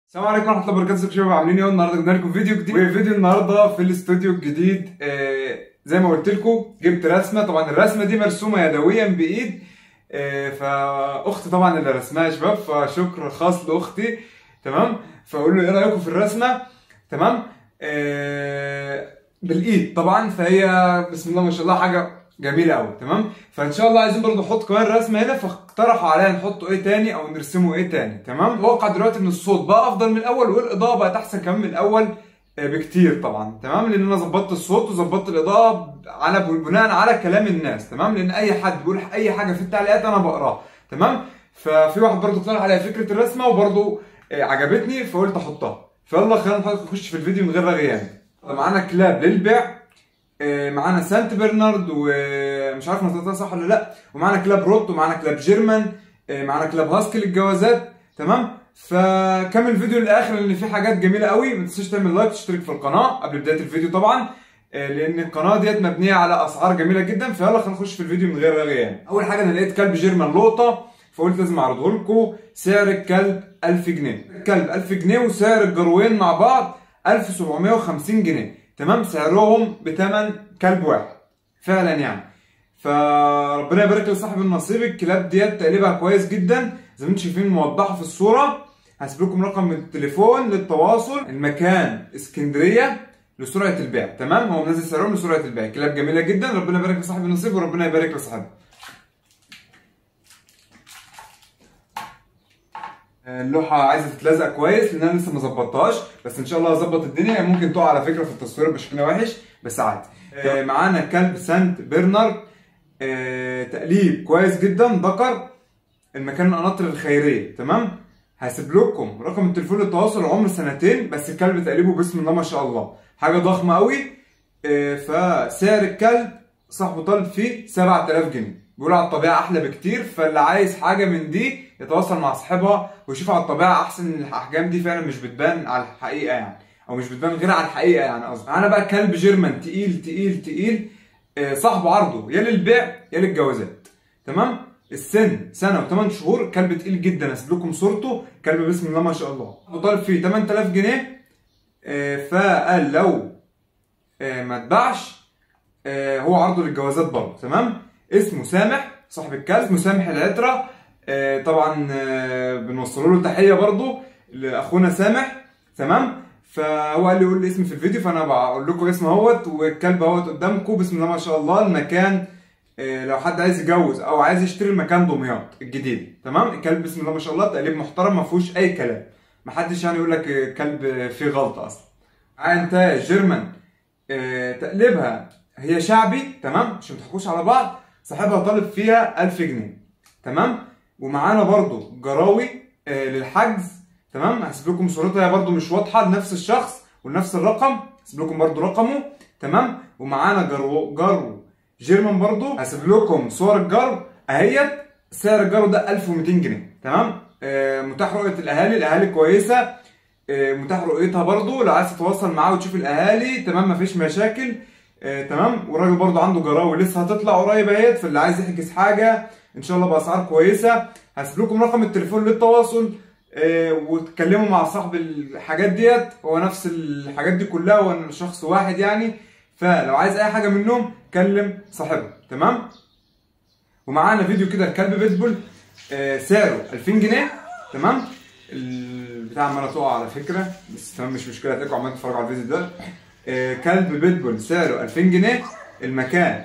السلام عليكم ورحمه الله وبركاته ازيكم يا شباب عاملين ايه النهارده جبنا لكم فيديو جديد وفيديو النهارده في الاستوديو الجديد آه زي ما قلت لكم جبت رسمه طبعا الرسمه دي مرسومه يدويا بايد آه فاختي طبعا اللي رسمها يا شباب فشكر خاص لاختي تمام فاقول له ايه رايكم في الرسمه تمام آه بالايد طبعا فهي بسم الله ما شاء الله حاجه جميله قوي تمام فان شاء الله عايزين برضو نحط كمان رسمه هنا فاقترحوا عليا نحطوا ايه تاني او نرسمه ايه تاني تمام اتوقع دلوقتي ان الصوت بقى افضل من الاول والاضاءه بقت احسن كمان من الاول آه، بكتير طبعا تمام لان انا ظبطت الصوت وظبطت الاضاءه على بناء على كلام الناس تمام لان اي حد بيقول اي حاجه في التعليقات انا بقراها تمام ففي واحد برضو اقترح عليا فكره الرسمه وبرضو آه، عجبتني فقلت احطها فيلا خلينا نخش في الفيديو من غير رغيان معانا كلاب للبيع آه، معانا سانت برنارد ومش عارف نطقتها صح ولا لا ومعانا كلاب روت ومعانا كلاب جيرمان آه، معانا كلاب هاسكي للجوازات تمام فكمل الفيديو للاخر لان في حاجات جميله قوي ما تنساش تعمل لايك وتشترك في القناه قبل بدايه الفيديو طبعا آه، لان القناه ديت مبنيه على اسعار جميله جدا فيلا خلينا نخش في الفيديو من غير رغيان اول حاجه انا لقيت كلب جيرمان لقطه فقلت لازم اعرضه لكم سعر الكلب 1000 جنيه الكلب 1000 جنيه وسعر الجروين مع بعض 1750 جنيه تمام سعرهم بتمن كلب واحد فعلا يعني فربنا يبارك لصاحب النصيب الكلاب ديت تقليبها كويس جدا زي ما انتم شايفين موضحه في الصوره هسيب لكم رقم التليفون للتواصل المكان اسكندريه لسرعه البيع تمام هو منزل سعرهم لسرعه البيع كلاب جميله جدا ربنا يبارك لصاحب النصيب وربنا يبارك لصاحبها اللوحه عايزه تتلزق كويس لان انا لسه ما ظبطتهاش بس ان شاء الله هظبط الدنيا ممكن تقع على فكره في التصوير بشكل وحش بس عادي آه، معانا كلب سانت برنارد آه، تقليب كويس جدا ذكر المكان القناطر الخيريه تمام هسيب لكم رقم التليفون للتواصل عمر سنتين بس الكلب تقليبه بسم الله ما شاء الله حاجه ضخمه قوي آه، فسعر الكلب صاحبه طالب فيه 7000 جنيه بيقول على الطبيعه احلى بكتير فاللي عايز حاجه من دي يتواصل مع صاحبها ويشوف على الطبيعه احسن ان الاحجام دي فعلا مش بتبان على الحقيقه يعني او مش بتبان غير على الحقيقه يعني قصدي انا بقى كلب جيرمان تقيل تقيل تقيل آه، صاحبه عرضه يا للبيع يا للجوازات تمام السن سنه و8 شهور كلب تقيل جدا اسيب لكم صورته كلب بسم الله ما شاء الله طالب فيه 8000 جنيه آه، فقال لو آه، ما اتباعش آه، هو عرضه للجوازات برضه تمام اسمه سامح صاحب الكلب اسمه سامح العترة آه، طبعا آه، بنوصل له تحيه برضه لاخونا سامح تمام فهو قال لي قول لي اسمي في الفيديو فانا بقول لكم اسمه اهوت والكلب اهوت قدامكم بسم الله ما شاء الله المكان آه، لو حد عايز يتجوز او عايز يشتري المكان دمياط الجديد تمام الكلب بسم الله ما شاء الله تقليب محترم ما فيهوش اي كلام محدش يعني يقول لك آه، كلب فيه غلطه اصلا انت جيرمان آه، تقليبها هي شعبي تمام عشان ما تحكوش على بعض صاحبها طالب فيها 1000 جنيه تمام ومعانا برضو جراوي آه، للحجز تمام هسيب لكم صورتها هي برضو مش واضحه لنفس الشخص ونفس الرقم هسيب لكم برضو رقمه تمام ومعانا جرو جرو جيرمان برضو هسيب لكم صور الجرو اهيت سعر الجرو ده 1200 جنيه تمام آه، متاح رؤيه الاهالي الاهالي كويسه آه، متاح رؤيتها برضو لو عايز تتواصل معاه وتشوف الاهالي تمام مفيش مشاكل آه، تمام والراجل برضو عنده جراوي لسه هتطلع قريب اهيت فاللي عايز يحجز حاجه ان شاء الله باسعار كويسه هسيب لكم رقم التليفون للتواصل آه، وتكلموا مع صاحب الحاجات ديت هو نفس الحاجات دي كلها هو شخص واحد يعني فلو عايز اي حاجه منهم كلم صاحبه تمام ومعانا فيديو كده الكلب بيتبول آه، سعره 2000 جنيه تمام البتاع عماله تقع على فكره بس تمام مش مشكله هتلاقوا عمالين تتفرجوا على الفيديو ده آه، كلب بيتبول سعره 2000 جنيه المكان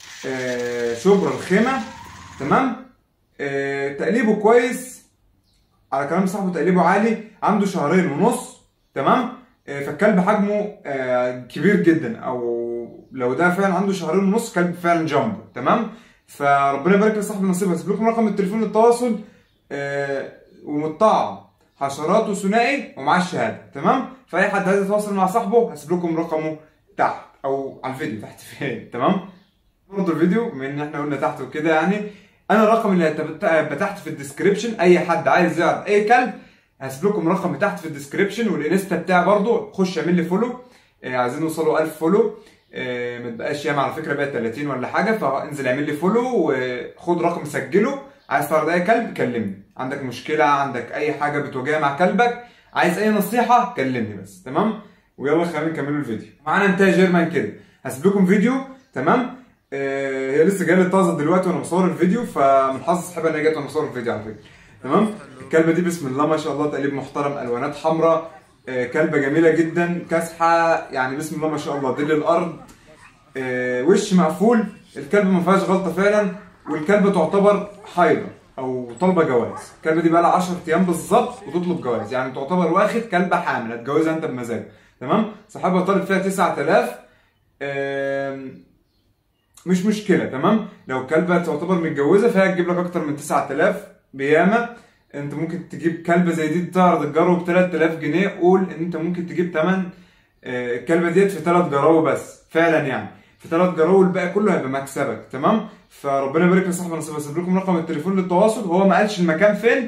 آه، شبرا الخيمه تمام آه، تقليبه كويس على كلام صاحبه تقليبه عالي عنده شهرين ونص تمام آه، فالكلب حجمه آه، كبير جدا او لو ده فعلا عنده شهرين ونص كلب فعلا جامبو تمام فربنا يبارك لصاحب النصيب هسيب لكم رقم التليفون للتواصل آه، ومتطعم حشرات وثنائي ومعاه الشهاده تمام فاي حد عايز يتواصل مع صاحبه هسيب لكم رقمه تحت او على الفيديو تحت فين تمام برضه الفيديو بما ان احنا قلنا تحت وكده يعني انا الرقم اللي هيبقى تحت في الديسكربشن اي حد عايز يعرض اي كلب هسيب لكم رقمي تحت في الديسكربشن والانستا بتاعي برضه خش اعمل لي فولو آه، عايزين نوصلوا 1000 فولو آه، ما تبقاش ياما على فكره بقى 30 ولا حاجه فانزل اعمل لي فولو وخد رقم سجله عايز تعرض اي كلب كلمني عندك مشكله عندك اي حاجه بتواجهها مع كلبك عايز اي نصيحه كلمني بس تمام ويلا خلينا نكمل الفيديو معانا انتهى جيرمان كده هسيب لكم فيديو تمام آه هي لسه جايه لي طازه دلوقتي وانا بصور الفيديو فمن حظ صاحبها ان هي جت وانا بصور الفيديو على فكره تمام الكلبه دي بسم الله ما شاء الله تقليب محترم الوانات حمراء آه كلبه جميله جدا كاسحه يعني بسم الله ما شاء الله دل الارض آه وش مقفول الكلبه ما فيهاش غلطه فعلا والكلبه تعتبر حايضه او طالبه جواز الكلبه دي بقى لها 10 ايام بالظبط وتطلب جواز يعني تعتبر واخد كلبه حامل هتجوزها انت بمزاجك تمام صاحبها طالب فيها 9000 آم، مش مشكله تمام لو الكلبه تعتبر متجوزه فهي هتجيب لك اكتر من 9000 بياما انت ممكن تجيب كلبه زي دي تعرض الجرو ب 3000 جنيه قول ان انت ممكن تجيب تمن آه، الكلبه ديت في ثلاث جراوي بس فعلا يعني في ثلاث جراوي الباقي كله هيبقى مكسبك تمام فربنا يبارك لصاحب النصيب هسيب لكم رقم التليفون للتواصل هو ما قالش المكان فين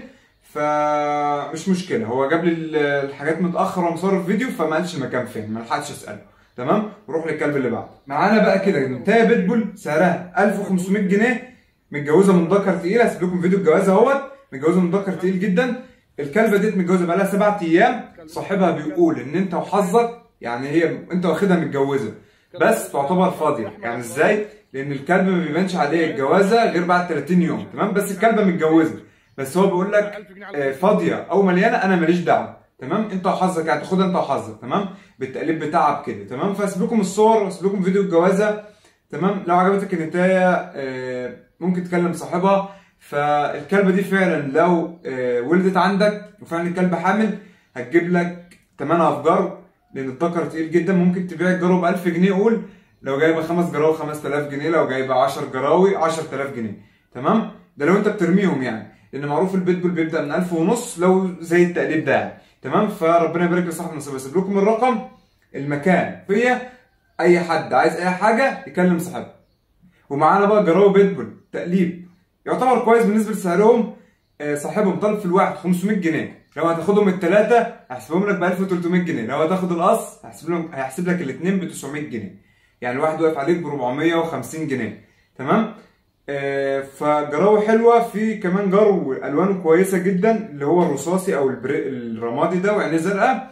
فمش مشكله هو جاب لي ال- الحاجات متاخر وانا مصور الفيديو فما قالش المكان فين ما لحقتش اساله تمام نروح للكلب اللي بعده معانا بقى كده انتهى بيتبول سعرها 1500 جنيه متجوزه من ذكر تقيل هسيب لكم فيديو الجوازه اهوت متجوزه من ذكر تقيل جدا الكلبه ديت متجوزه بقى لها سبع ايام صاحبها بيقول ان انت وحظك يعني هي انت واخدها متجوزه بس تعتبر فاضيه يعني ازاي لان الكلب ما بيبانش عليه الجوازه غير بعد 30 يوم تمام بس الكلبه متجوزه بس هو بيقول لك آه، فاضيه او مليانه انا ماليش دعوه تمام انت وحظك يعني تاخدها انت وحظك تمام بالتقليب بتاعها بكده تمام فاسيب لكم الصور واسيب لكم فيديو الجوازه تمام لو عجبتك النتايه آه، ممكن تكلم صاحبها فالكلبه دي فعلا لو آه، ولدت عندك وفعلا الكلبه حامل هتجيب لك ثمنها في جرو لان الذكر تقيل جدا ممكن تبيع الجرو ب 1000 جنيه قول لو جايبه خمس جراوي 5000 جنيه لو جايبه 10 جراوي 10000 جنيه تمام ده لو انت بترميهم يعني لان معروف البيتبول بيبدا من 1000 ونص لو زي التقليب ده يعني تمام فربنا يبارك لصاحب النصيب اسيب لكم الرقم المكان فيا اي حد عايز اي حاجه يكلم صاحبه ومعانا بقى جراوي بيتبول تقليب يعتبر كويس بالنسبه لسعرهم آه، صاحبهم طالب في الواحد 500 جنيه لو هتاخدهم الثلاثه هحسبهم لك ب 1300 جنيه لو هتاخد القص هحسب لهم هيحسب لك الاثنين ب 900 جنيه يعني الواحد واقف عليك ب 450 جنيه تمام آه، فجراوي حلوه في كمان جرو الوانه كويسه جدا اللي هو الرصاصي او البري... الرمادي ده وعينيه زرقاء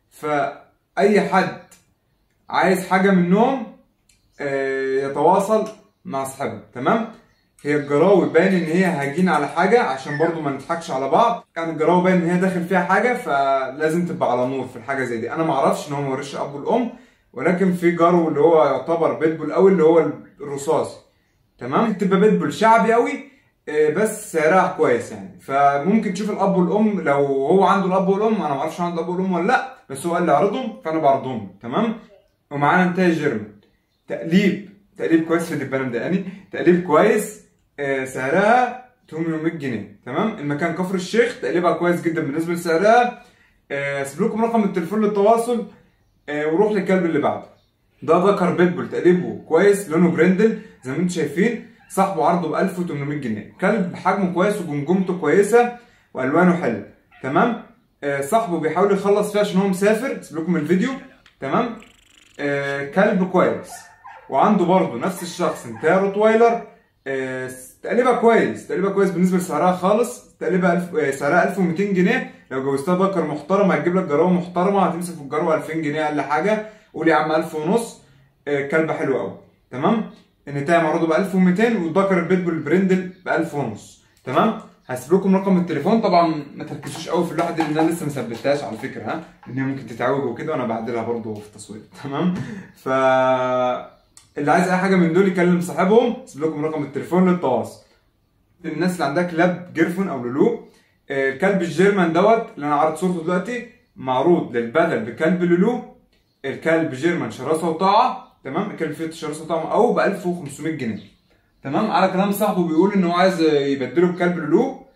فاي حد عايز حاجه منهم آه، يتواصل مع صاحبه تمام هي الجراوي باين ان هي هاجين على حاجه عشان برضو ما نضحكش على بعض كان الجراوي باين ان هي داخل فيها حاجه فلازم تبقى على نور في الحاجه زي دي انا ما اعرفش ان هو ما وريش اب والام ولكن في جرو اللي هو يعتبر بيتبول قوي اللي هو الرصاصي تمام تبقى بيتبول شعبي قوي آه، بس سعرها كويس يعني فممكن تشوف الاب والام لو هو عنده الاب والام انا ما اعرفش عنده الاب والام ولا لا بس هو قال لي اعرضهم فانا بعرضهم تمام ومعانا انتاج جيرمان تقليب تقليب كويس في دبانه مضايقاني تقليب كويس آه، سعرها 800 جنيه تمام المكان كفر الشيخ تقليبها كويس جدا بالنسبه لسعرها آه، اسيب لكم رقم التليفون للتواصل آه، وروح للكلب اللي بعده ده ذكر بيتبول تقليبه كويس لونه برندل زي ما انتم شايفين صاحبه عرضه ب 1800 جنيه كلب حجمه كويس وجمجمته كويسه والوانه حلوه تمام آه، صاحبه بيحاول يخلص فيها عشان هو مسافر اسيب لكم الفيديو تمام آه، كلب كويس وعنده برضه نفس الشخص انتهى روتوايلر آه، تقليبها كويس تقليبها كويس بالنسبه لسعرها خالص تقليبها الف... آه، سعرها 1200 جنيه لو جوزتها بكر محترم هتجيب لك جراوه محترمه هتمسك في الجراوه 2000 جنيه اقل حاجه قول يا عم 1000 ونص آه، كلبه حلوه قوي تمام النتايه معروضه ب 1200 والذكر البيتبول البرندل ب 1000 ونص تمام هسيب لكم رقم التليفون طبعا ما تركزوش قوي في اللوحه دي لان انا لسه ما ثبتهاش على فكره ها ان هي ممكن تتعوج وكده وانا بعدلها برضه في التصوير تمام ف اللي عايز اي حاجه من دول يكلم صاحبهم هسيب لكم رقم التليفون للتواصل الناس اللي عندها كلاب جيرفون او لولو آه، الكلب الجيرمان دوت اللي انا عارض صورته دلوقتي معروض للبدل بكلب لولو الكلب جيرمان شراسه وطاعه تمام الكلب فيه شراسه وطاعه او ب 1500 جنيه تمام على كلام صاحبه بيقول ان هو عايز يبدله بكلب لولو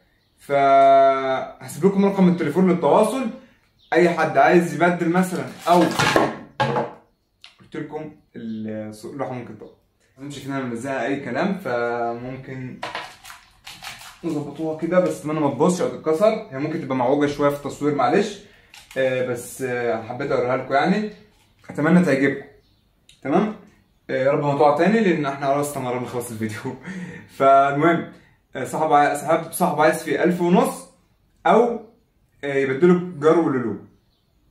فهسيب لكم رقم التليفون للتواصل اي حد عايز يبدل مثلا او قلت لكم السوق اللوحه ممكن تقع انتوا شايفين انا منزلها اي كلام فممكن نظبطوها كده بس اتمنى ما تبصش او تتكسر هي ممكن تبقى معوجه شويه في التصوير معلش آه بس آه حبيت اوريها لكم يعني اتمنى تعجبكم تمام آه يا رب ما تقع تاني لان احنا خلاص قربنا نخلص الفيديو فالمهم آه صاحب عاي- صاحب صاحب عايز فيه 1000 ونص او آه يبدله جرو لولو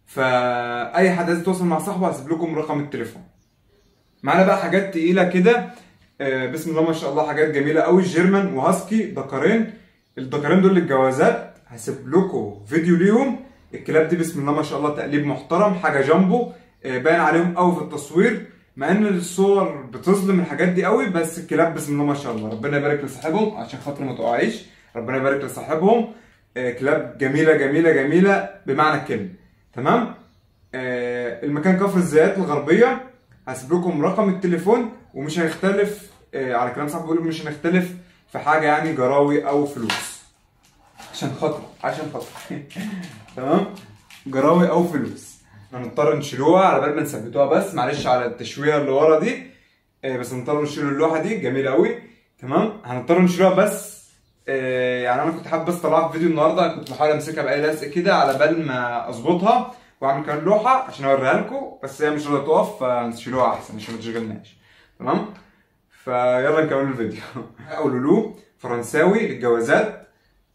فاي حد عايز يتواصل مع صاحبه هسيب لكم رقم التليفون معانا بقى حاجات تقيله كده آه، بسم الله ما شاء الله حاجات جميله قوي جيرمان وهاسكي دكرين الدكرين دول للجوازات هسيب لكم فيديو ليهم الكلاب دي بسم الله ما شاء الله تقليب محترم حاجه جامبو آه، باين عليهم قوي في التصوير مع ان الصور بتظلم الحاجات دي قوي بس الكلاب بسم الله ما شاء الله ربنا يبارك لصاحبهم عشان خاطر ما تقعيش ربنا يبارك لصاحبهم آه، كلاب جميله جميله جميله بمعنى الكلمه تمام آه، المكان كفر الزيات الغربيه هسيب لكم رقم التليفون ومش هنختلف آه، على كلام صاحبي بيقول مش هنختلف في حاجه يعني جراوي او فلوس عشان خاطر عشان خاطر تمام جراوي او فلوس هنضطر نشيلوها على بال ما نثبتوها بس معلش على التشويه اللي ورا دي آه، بس هنضطر نشيل اللوحه دي جميله قوي تمام هنضطر نشيلوها بس آه، يعني انا كنت حابب بس اطلعها في فيديو النهارده كنت بحاول امسكها باي لزق كده على بال ما اظبطها واعمل كمان لوحه عشان اوريها لكم بس هي مش راضيه تقف فنشيلوها احسن عشان ما تشغلناش تمام فيلا نكمل الفيديو او لولو فرنساوي للجوازات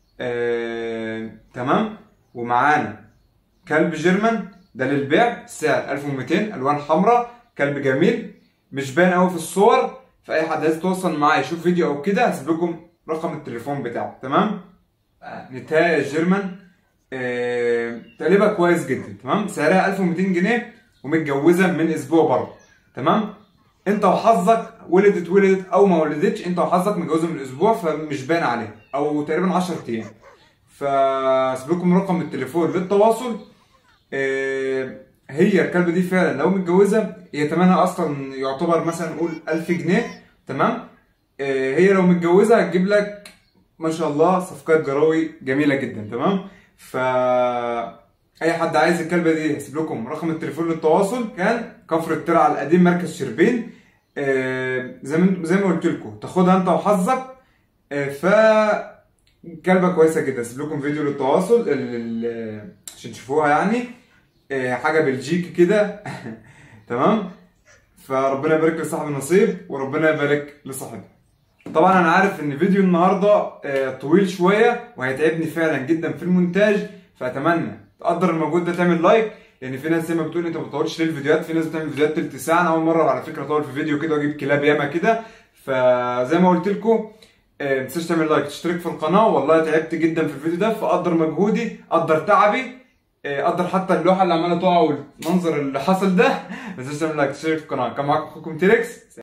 آه، تمام ومعانا كلب جيرمان ده للبيع سعر 1200 الوان حمراء كلب جميل مش باين قوي في الصور فاي حد عايز يتواصل معايا يشوف فيديو او كده هسيب لكم رقم التليفون بتاعه تمام نتايا جيرمان آه، تقريبا كويس جدا تمام سعرها 1200 جنيه ومتجوزه من اسبوع برضه تمام انت وحظك ولدت ولدت او ما ولدتش انت وحظك متجوزه من اسبوع فمش باين عليها او تقريبا 10 ايام فاسيب لكم رقم التليفون للتواصل آه، هي الكلبه دي فعلا لو متجوزه هي ثمنها اصلا يعتبر مثلا نقول 1000 جنيه تمام آه، هي لو متجوزه هتجيب لك ما شاء الله صفقات جراوي جميله جدا تمام ف اي حد عايز الكلبه دي هسيب لكم رقم التليفون للتواصل كان كفر الترعه القديم مركز شربين آه، زي ما زي ما قلت لكم تاخدها انت وحظك آه، ف كلبه كويسه جدا هسيب لكم فيديو للتواصل ال- ال- عشان تشوفوها يعني آه، حاجه بلجيكي كده تمام فربنا يبارك لصاحب النصيب وربنا يبارك لصاحبه طبعا انا عارف ان فيديو النهارده آه، طويل شويه وهيتعبني فعلا جدا في المونتاج فاتمنى تقدر المجهود ده تعمل لايك لان في ناس زي ما بتقول انت ما بتطولش ليه الفيديوهات في ناس بتعمل فيديوهات تلت ساعه انا اول مره على فكره اطول في فيديو كده واجيب كلاب ياما كده فزي ما قلت لكم آه، ما تنساش تعمل لايك تشترك في القناه والله تعبت جدا في الفيديو ده فقدر مجهودي قدر تعبي آه، قدر حتى اللوحه اللي عماله تقع والمنظر اللي حصل ده ما تنساش تعمل لايك تشترك في القناه كان معاكم اخوكم تيركس